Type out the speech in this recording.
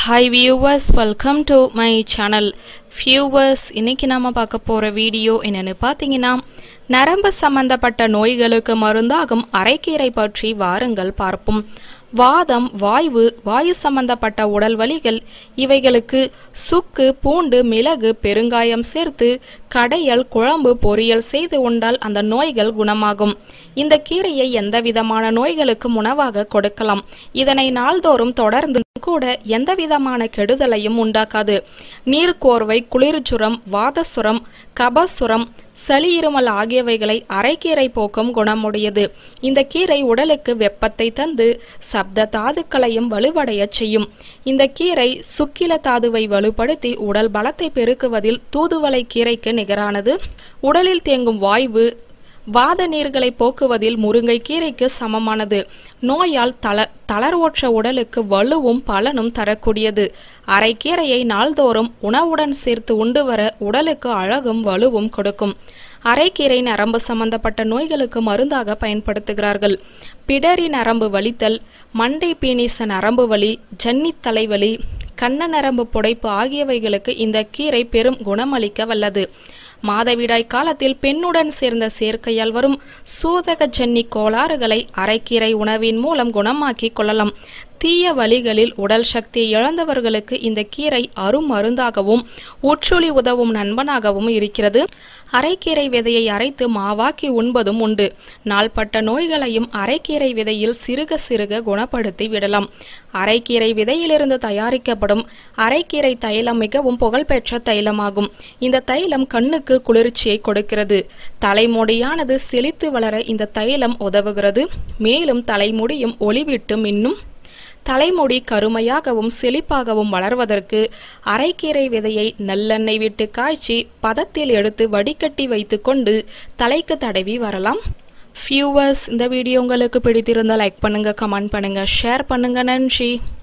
hi viewers welcome to my channel viewers இன்னைக்கு நாம பார்க்க போற வீடியோ என்னன்னு பார்த்தீங்கன்னா நரம்பு சம்பந்தப்பட்ட நோய்களுக்கு மருந்தாகும் அரைக்கீரை பற்றி வாருங்கள் பார்ப்போம் வாதம் வாய்வு வாயு சம்பந்தப்பட்ட உடல் வலிகள் இவைகளுக்கு சுக்கு பூண்டு மிளகு பெருங்காயம் சேர்த்து கடையல் குழம்பு பொரியல் செய்து உண்டால் அந்த நோய்கள் குணமாகும் இந்த கீரையை எந்த விதமான நோய்களுக்கும் உணவாக கொடுக்கலாம் இதனை நாள்தோறும் தொடர்ந்து கூட எந்த விதமான கெடுதலையும் உண்டாக்காது நீர்க்கோர்வை குளிர்ச்சுரம் வாதசுரம் கபசுரம் சளி இருமல் ஆகியவைகளை அரைக்கீரை போக்கும் குணமுடையது இந்த கீரை உடலுக்கு வெப்பத்தை தந்து சப்த தாதுக்களையும் வலுவடைய செய்யும் இந்த கீரை சுக்கில தாதுவை வலுப்படுத்தி உடல் பலத்தை பெருக்குவதில் தூதுவளை கீரைக்கு நிகரானது உடலில் தேங்கும் வாய்வு வாத நீர்களை போக்குவதில் முருங்கை கீரைக்கு சமமானது நோயால் தள தளர்வற்ற உடலுக்கு வலுவும் பலனும் தரக்கூடியது அரைக்கீரையை நாள்தோறும் உணவுடன் சேர்த்து உண்டு வர உடலுக்கு அழகும் வலுவும் கொடுக்கும் அரைக்கீரை நரம்பு சம்பந்தப்பட்ட நோய்களுக்கு மருந்தாக பயன்படுத்துகிறார்கள் பிடரி நரம்பு வலித்தல் மண்டை பீனிச நரம்பு வலி ஜன்னி தலைவலி கண்ண நரம்பு புடைப்பு ஆகியவைகளுக்கு இந்த கீரை பெரும் குணமளிக்க வல்லது மாதவிடாய் காலத்தில் பெண்ணுடன் சேர்ந்த சேர்க்கையால் வரும் சூதக ஜன்னி கோளாறுகளை அரைக்கீரை உணவின் மூலம் குணமாக்கிக் கொள்ளலாம் தீய வழிகளில் உடல் சக்தி இழந்தவர்களுக்கு இந்த கீரை அருமருந்தாகவும் உற்றுளி உதவும் நண்பனாகவும் இருக்கிறது அரைக்கீரை விதையை அரைத்து மாவாக்கி உண்பதும் உண்டு நாள்பட்ட நோய்களையும் அரைக்கீரை விதையில் சிறுக சிறுக குணப்படுத்தி விடலாம் அரைக்கீரை விதையிலிருந்து தயாரிக்கப்படும் அரைக்கீரை தைலம் மிகவும் புகழ்பெற்ற தைலமாகும் இந்த தைலம் கண்ணுக்கு குளிர்ச்சியை கொடுக்கிறது தலைமுடியானது செழித்து வளர இந்த தைலம் உதவுகிறது மேலும் தலைமுடியும் ஒளிவிட்டு மின்னும் தலைமுடி கருமையாகவும் செழிப்பாகவும் வளர்வதற்கு அரைக்கீரை விதையை நல்லெண்ணெய் விட்டு காய்ச்சி பதத்தில் எடுத்து வடிகட்டி வைத்துக்கொண்டு தலைக்கு தடவி வரலாம் வியூவர்ஸ் இந்த வீடியோ உங்களுக்கு பிடித்திருந்தால் லைக் பண்ணுங்க கமெண்ட் பண்ணுங்க ஷேர் பண்ணுங்க நன்றி